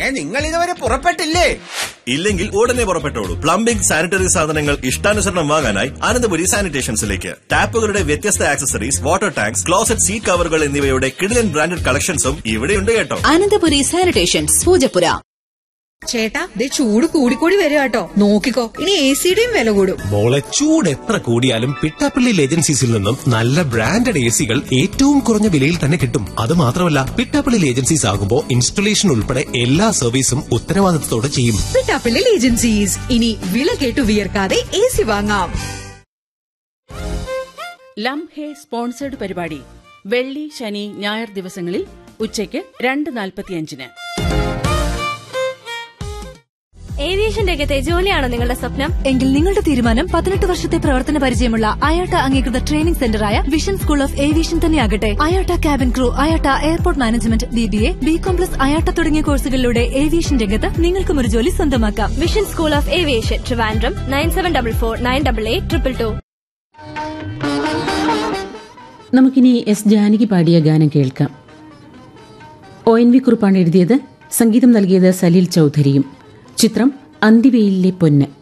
നിങ്ങൾ ഇതുവരെ പുറപ്പെട്ടില്ലേ ഇല്ലെങ്കിൽ ഉടനെ പുറപ്പെട്ടോളൂ പ്ലംബിംഗ് സാനിറ്ററി സാധനങ്ങൾ ഇഷ്ടാനുസരണം വാങ്ങാനായി അനന്തപുരി സാനിറ്റേഷൻസിലേക്ക് ടാപ്പുകളുടെ വ്യത്യസ്ത accessories water tanks closet seat കവറുകൾ എന്നിവയുടെ കിടിലൻ ബ്രാൻഡഡ് കളക്ഷൻസും ഇവിടെയുണ്ട് കേട്ടോ അനന്തപുരി സാനിറ്റേഷൻസ് പൂജപ്പുര ചേട്ടാ ദേ ചൂട് കൂടിക്കൂടി വരിക കേട്ടോ നോക്കിക്കോ ഇനി എ സിയുടെയും വില കൂടും മോളെ ചൂട് എത്ര കൂടിയാലും പിട്ടാപ്പള്ളി ഏജൻസീസിൽ നിന്നും നല്ല ബ്രാൻഡഡ് എ സികൾ ഏറ്റവും കുറഞ്ഞ വിലയിൽ തന്നെ കിട്ടും അത് മാത്രമല്ല പിട്ടാപ്പള്ളി ഏജൻസീസ് ആകുമ്പോൾ ഇൻസ്റ്റലേഷൻ ഉൾപ്പെടെ എല്ലാ സർവീസും ഉത്തരവാദിത്തത്തോടെ ചെയ്യും പിട്ടാപ്പിള്ളി ഏജൻസീസ് ഇനി വില കേട്ടു വിയർക്കാതെ എ സി വാങ്ങാം ലം ഹേ സ്പോൺസേഡ് പരിപാടി വെള്ളി ശനി ഞായർ ദിവസങ്ങളിൽ ഉച്ചയ്ക്ക് രണ്ട് നാൽപ്പത്തിയഞ്ചിന് ഏവിയേഷൻ രംഗത്തെ ജോലിയാണോ നിങ്ങളുടെ സ്വപ്നം എങ്കിൽ നിങ്ങളുടെ തീരുമാനം പതിനെട്ട് വർഷത്തെ പ്രവർത്തന പരിചയമുള്ള അയാട്ട അംഗീകൃത ട്രെയിനിംഗ് സെന്ററായ വിഷൻ സ്കൂൾ ഓഫ് ഏവിയേഷൻ തന്നെയാകട്ടെ IATA cabin crew IATA airport management B B A B com plus IATA തുടങ്ങിയ കോഴ്സുകളിലൂടെ ഏവിയേഷൻ രംഗത്ത് നിങ്ങൾക്കും ഒരു ജോലി സ്വന്തമാക്കാം vision school of aviation Trivandrum nine seven double four nine double eight triple two നമുക്കിനി എസ് ജാനകി പാടിയ ഗാനം കേൾക്കാം ഒ എൻ വി കുറിപ്പാണ് എഴുതിയത് സംഗീതം നൽകിയത് സലീൽ ചൌധരിയും ചിത്രം അന്തിവെയിലെ പൊന്ന്